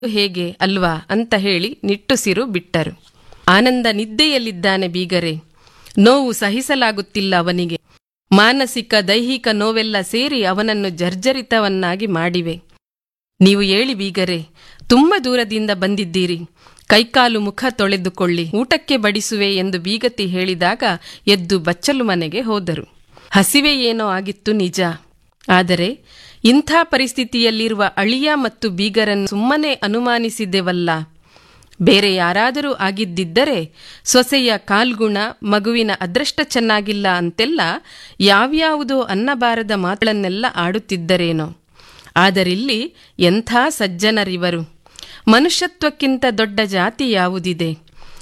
ಹೇಗೆ ಅಲ್ವಾ ಅಂತ ಹೇಳಿ ನಿಟ್ಟುಸಿರು ಬಿಟ್ಟರು ಆನಂದ ನಿದ್ದೆಯಲ್ಲಿದ್ದಾನೆ ಬೀಗರೆ ನೋವು ಸಹಿಸಲಾಗುತ್ತಿಲ್ಲ ಅವನಿಗೆ ಮಾನಸಿಕ ದೈಹಿಕ ನೋವೆಲ್ಲ ಸೇರಿ ಅವನನ್ನು ಜರ್ಜರಿತವನ್ನಾಗಿ ಮಾಡಿವೆ ನೀವು ಏಳಿ ಬೀಗರೆ ತುಂಬ ದೂರದಿಂದ ಬಂದಿದ್ದೀರಿ ಕೈಕಾಲು ಮುಖ ತೊಳೆದುಕೊಳ್ಳಿ ಊಟಕ್ಕೆ ಬಡಿಸುವೆ ಎಂದು ಬೀಗತಿ ಹೇಳಿದಾಗ ಎದ್ದು ಬಚ್ಚಲು ಮನೆಗೆ ಹೋದರು ಹಸಿವೆ ಏನೋ ಆಗಿತ್ತು ನಿಜ ಆದರೆ ಇಂಥ ಪರಿಸ್ಥಿತಿಯಲ್ಲಿರುವ ಅಳಿಯ ಮತ್ತು ಬೀಗರನ್ನು ಸುಮ್ಮನೆ ಅನುಮಾನಿಸಿದೆವಲ್ಲ ಬೇರೆ ಯಾರಾದರೂ ಆಗಿದ್ದಿದ್ದರೆ ಸೊಸೆಯ ಕಾಲ್ಗುಣ ಮಗುವಿನ ಅದೃಷ್ಟ ಚೆನ್ನಾಗಿಲ್ಲ ಅಂತೆಲ್ಲ ಯಾವ್ಯಾವುದೋ ಅನ್ನಬಾರದ ಮಾತುಗಳನ್ನೆಲ್ಲ ಆಡುತ್ತಿದ್ದರೇನೋ ಆದರಿಲ್ಲಿ ಎಂಥ ಸಜ್ಜನರಿವರು ಮನುಷ್ಯತ್ವಕ್ಕಿಂತ ದೊಡ್ಡ ಜಾತಿ ಯಾವುದಿದೆ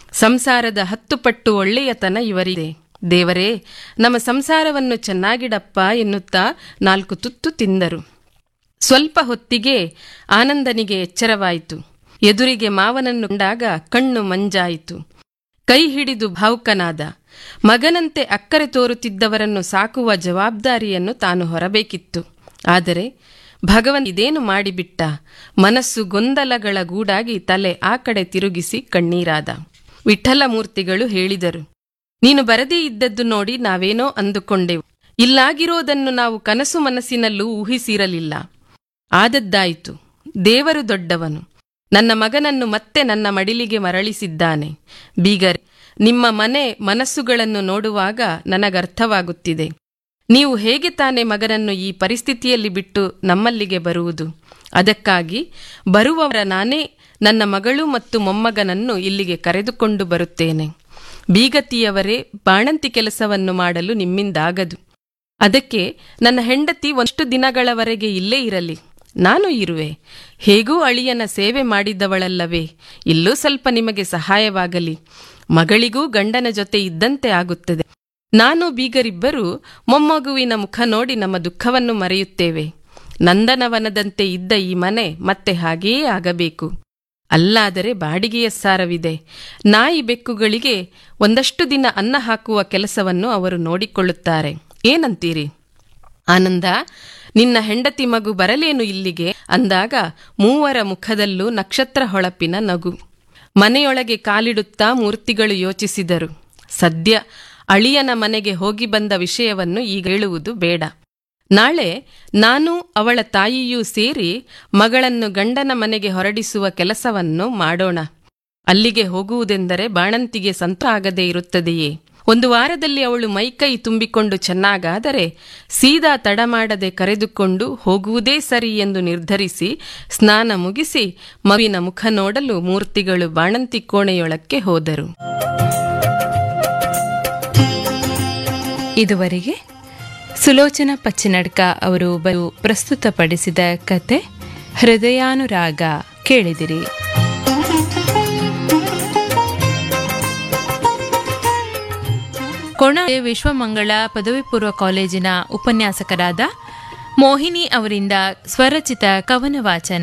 ಸಂಸಾರದ ಹತ್ತು ಪಟ್ಟು ಒಳ್ಳೆಯತನ ಇವರಿದೆ ದೇವರೇ ನಮ್ಮ ಸಂಸಾರವನ್ನು ಚೆನ್ನಾಗಿಡಪ್ಪ ಎನ್ನುತ್ತಾ ನಾಲ್ಕು ತುತ್ತು ತಿಂದರು ಸ್ವಲ್ಪ ಹೊತ್ತಿಗೆ ಆನಂದನಿಗೆ ಎಚ್ಚರವಾಯಿತು ಎದುರಿಗೆ ಮಾವನನ್ನು ಕಂಡಾಗ ಕಣ್ಣು ಮಂಜಾಯಿತು ಕೈ ಹಿಡಿದು ಭಾವುಕನಾದ ಮಗನಂತೆ ಅಕ್ಕರೆ ತೋರುತ್ತಿದ್ದವರನ್ನು ಸಾಕುವ ಜವಾಬ್ದಾರಿಯನ್ನು ತಾನು ಹೊರಬೇಕಿತ್ತು ಆದರೆ ಭಗವನ್ ಇದೇನು ಮಾಡಿಬಿಟ್ಟ ಮನಸ್ಸು ಗೊಂದಲಗಳ ಗೂಡಾಗಿ ತಲೆ ಆ ಕಡೆ ತಿರುಗಿಸಿ ಕಣ್ಣೀರಾದ ವಿಠಲಮೂರ್ತಿಗಳು ಹೇಳಿದರು ನೀನು ಬರದೇ ಇದ್ದದ್ದು ನೋಡಿ ನಾವೇನೋ ಅಂದುಕೊಂಡೆವು ಇಲ್ಲಾಗಿರೋದನ್ನು ನಾವು ಕನಸು ಮನಸ್ಸಿನಲ್ಲೂ ಊಹಿಸಿರಲಿಲ್ಲ ಆದದ್ದಾಯಿತು ದೇವರು ದೊಡ್ಡವನು ನನ್ನ ಮಗನನ್ನು ಮತ್ತೆ ನನ್ನ ಮಡಿಲಿಗೆ ಮರಳಿಸಿದ್ದಾನೆ ಬೀಗರೆ ನಿಮ್ಮ ಮನೆ ಮನಸ್ಸುಗಳನ್ನು ನೋಡುವಾಗ ನನಗರ್ಥವಾಗುತ್ತಿದೆ ನೀವು ಹೇಗೆ ತಾನೇ ಮಗನನ್ನು ಈ ಪರಿಸ್ಥಿತಿಯಲ್ಲಿ ಬಿಟ್ಟು ನಮ್ಮಲ್ಲಿಗೆ ಬರುವುದು ಅದಕ್ಕಾಗಿ ಬರುವವರ ನಾನೇ ನನ್ನ ಮಗಳು ಮತ್ತು ಮೊಮ್ಮಗನನ್ನು ಇಲ್ಲಿಗೆ ಕರೆದುಕೊಂಡು ಬರುತ್ತೇನೆ ಬೀಗತಿಯವರೇ ಬಾಣಂತಿ ಕೆಲಸವನ್ನು ಮಾಡಲು ನಿಮ್ಮಿಂದಾಗದು ಅದಕ್ಕೆ ನನ್ನ ಹೆಂಡತಿ ಒಂಷ್ಟು ದಿನಗಳವರೆಗೆ ಇಲ್ಲೇ ಇರಲಿ ನಾನು ಇರುವೆ ಹೇಗೂ ಅಳಿಯನ ಸೇವೆ ಮಾಡಿದ್ದವಳಲ್ಲವೇ ಇಲ್ಲೂ ಸ್ವಲ್ಪ ನಿಮಗೆ ಸಹಾಯವಾಗಲಿ ಮಗಳಿಗೂ ಗಂಡನ ಜೊತೆ ಇದ್ದಂತೆ ಆಗುತ್ತದೆ ನಾನು ಬೀಗರಿಬ್ಬರು ಮೊಮ್ಮಗುವಿನ ಮುಖ ನೋಡಿ ನಮ್ಮ ದುಃಖವನ್ನು ಮರೆಯುತ್ತೇವೆ ನಂದನವನದಂತೆ ಇದ್ದ ಈ ಮನೆ ಮತ್ತೆ ಹಾಗೆಯೇ ಆಗಬೇಕು ಅಲ್ಲಾದರೆ ಬಾಡಿಗೆಯ ಸಾರವಿದೆ ನಾಯಿ ಬೆಕ್ಕುಗಳಿಗೆ ಒಂದಷ್ಟು ದಿನ ಅನ್ನ ಹಾಕುವ ಕೆಲಸವನ್ನು ಅವರು ನೋಡಿಕೊಳ್ಳುತ್ತಾರೆ ಏನಂತೀರಿ ಆನಂದ ನಿನ್ನ ಹೆಂಡತಿ ಮಗು ಬರಲೇನು ಇಲ್ಲಿಗೆ ಅಂದಾಗ ಮೂವರ ಮುಖದಲ್ಲೂ ನಕ್ಷತ್ರ ಹೊಳಪಿನ ನಗು ಮನೆಯೊಳಗೆ ಕಾಲಿಡುತ್ತಾ ಮೂರ್ತಿಗಳು ಯೋಚಿಸಿದರು ಸದ್ಯ ಅಳಿಯನ ಮನೆಗೆ ಹೋಗಿ ಬಂದ ವಿಷಯವನ್ನು ಈಗ ಹೇಳುವುದು ಬೇಡ ನಾಳೆ ನಾನು ಅವಳ ತಾಯಿಯೂ ಸೇರಿ ಮಗಳನ್ನು ಗಂಡನ ಮನೆಗೆ ಹೊರಡಿಸುವ ಕೆಲಸವನ್ನು ಮಾಡೋಣ ಅಲ್ಲಿಗೆ ಹೋಗುವುದೆಂದರೆ ಬಾಣಂತಿಗೆ ಸಂತ ಆಗದೇ ಇರುತ್ತದೆಯೇ ಒಂದು ವಾರದಲ್ಲಿ ಅವಳು ಮೈಕೈ ತುಂಬಿಕೊಂಡು ಚೆನ್ನಾಗಾದರೆ ಸೀದಾ ತಡ ಮಾಡದೆ ಕರೆದುಕೊಂಡು ಹೋಗುವುದೇ ಸರಿ ಎಂದು ನಿರ್ಧರಿಸಿ ಸ್ನಾನ ಮುಗಿಸಿ ಮವಿನ ಮುಖ ನೋಡಲು ಮೂರ್ತಿಗಳು ಬಾಣಂತಿ ಕೋಣೆಯೊಳಕ್ಕೆ ಹೋದರು ಇದುವರೆಗೆ ಸುಲೋಚನಾ ಪಚ್ಚಿನಡ್ಕ ಅವರು ಬರು ಪ್ರಸ್ತುತಪಡಿಸಿದ ಕತೆ ಹೃದಯಾನುರಾಗ ಕೇಳಿದಿರಿ ಕೊಣ ವಿಶ್ವಮಂಗಳ ಪದವಿ ಪೂರ್ವ ಕಾಲೇಜಿನ ಉಪನ್ಯಾಸಕರಾದ ಮೋಹಿನಿ ಅವರಿಂದ ಸ್ವರಚಿತ ಕವನ ವಾಚನ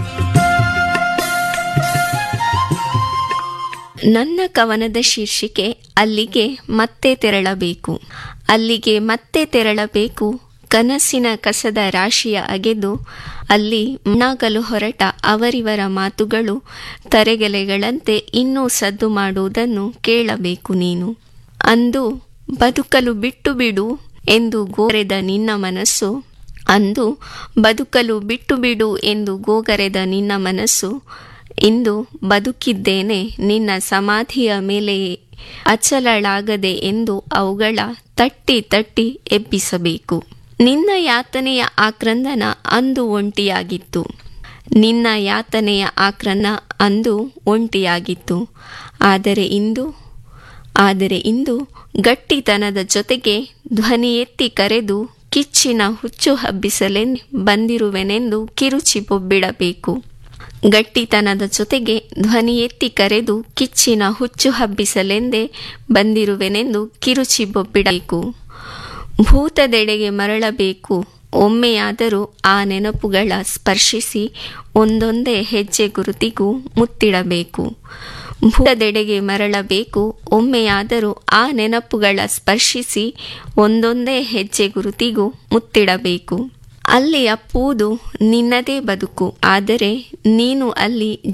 ನನ್ನ ಕವನದ ಶೀರ್ಷಿಕೆ ಅಲ್ಲಿಗೆ ಮತ್ತೆ ತೆರಳಬೇಕು ಅಲ್ಲಿಗೆ ಮತ್ತೆ ತೆರಳಬೇಕು ಕನಸಿನ ಕಸದ ರಾಶಿಯ ಅಗೆದು ಅಲ್ಲಿ ಮಣ್ಣಾಗಲು ಹೊರಟ ಅವರಿವರ ಮಾತುಗಳು ತರೆಗೆಲೆಗಳಂತೆ ಇನ್ನೂ ಸದ್ದು ಮಾಡುವುದನ್ನು ಕೇಳಬೇಕು ನೀನು ಅಂದು ಬದುಕಲು ಬಿಟ್ಟು ಬಿಡು ಎಂದು ಗೋರೆದ ನಿನ್ನ ಮನಸ್ಸು ಅಂದು ಬದುಕಲು ಬಿಟ್ಟು ಬಿಡು ಎಂದು ಗೋಗರೆದ ನಿನ್ನ ಮನಸ್ಸು ಇಂದು ಬದುಕಿದ್ದೇನೆ ನಿನ್ನ ಸಮಾಧಿಯ ಮೇಲೆಯೇ ಅಚಲಳಾಗದೆ ಎಂದು ಅವುಗಳ ತಟ್ಟಿ ತಟ್ಟಿ ಎಬ್ಬಿಸಬೇಕು ನಿನ್ನ ಯಾತನೆಯ ಆಕ್ರಂದನ ಅಂದು ಒಂಟಿಯಾಗಿತ್ತು ನಿನ್ನ ಯಾತನೆಯ ಆಕ್ರನ ಅಂದು ಒಂಟಿಯಾಗಿತ್ತು ಆದರೆ ಇಂದು ಆದರೆ ಇಂದು ಗಟ್ಟಿತನದ ಜೊತೆಗೆ ಧ್ವನಿ ಎತ್ತಿ ಕರೆದು ಕಿಚ್ಚಿನ ಹುಚ್ಚು ಹಬ್ಬಿಸಲೆಂದು ಬಂದಿರುವೆನೆಂದು ಕಿರುಚಿ ಬೊಬ್ಬಿಡಬೇಕು ಗಟ್ಟಿತನದ ಜೊತೆಗೆ ಧ್ವನಿ ಎತ್ತಿ ಕರೆದು ಕಿಚ್ಚಿನ ಹುಚ್ಚು ಹಬ್ಬಿಸಲೆಂದೇ ಬಂದಿರುವೆನೆಂದು ಕಿರುಚಿ ಬೊಬ್ಬಿಡಬೇಕು ಭೂತದೆಡೆಗೆ ಮರಳಬೇಕು ಒಮ್ಮೆಯಾದರೂ ಆ ನೆನಪುಗಳ ಸ್ಪರ್ಶಿಸಿ ಒಂದೊಂದೇ ಹೆಜ್ಜೆ ಗುರುತಿಗೂ ಮುತ್ತಿಡಬೇಕು ಭೂತದೆಡೆಗೆ ಮರಳಬೇಕು ಒಮ್ಮೆಯಾದರೂ ಆ ನೆನಪುಗಳ ಸ್ಪರ್ಶಿಸಿ ಒಂದೊಂದೇ ಹೆಜ್ಜೆ ಗುರುತಿಗೂ ಮುತ್ತಿಡಬೇಕು ಅಲ್ಲಿ ಅಪ್ಪುವುದು ನಿನ್ನದೇ ಬದುಕು ಆದರೆ ನೀನು ಅಲ್ಲಿ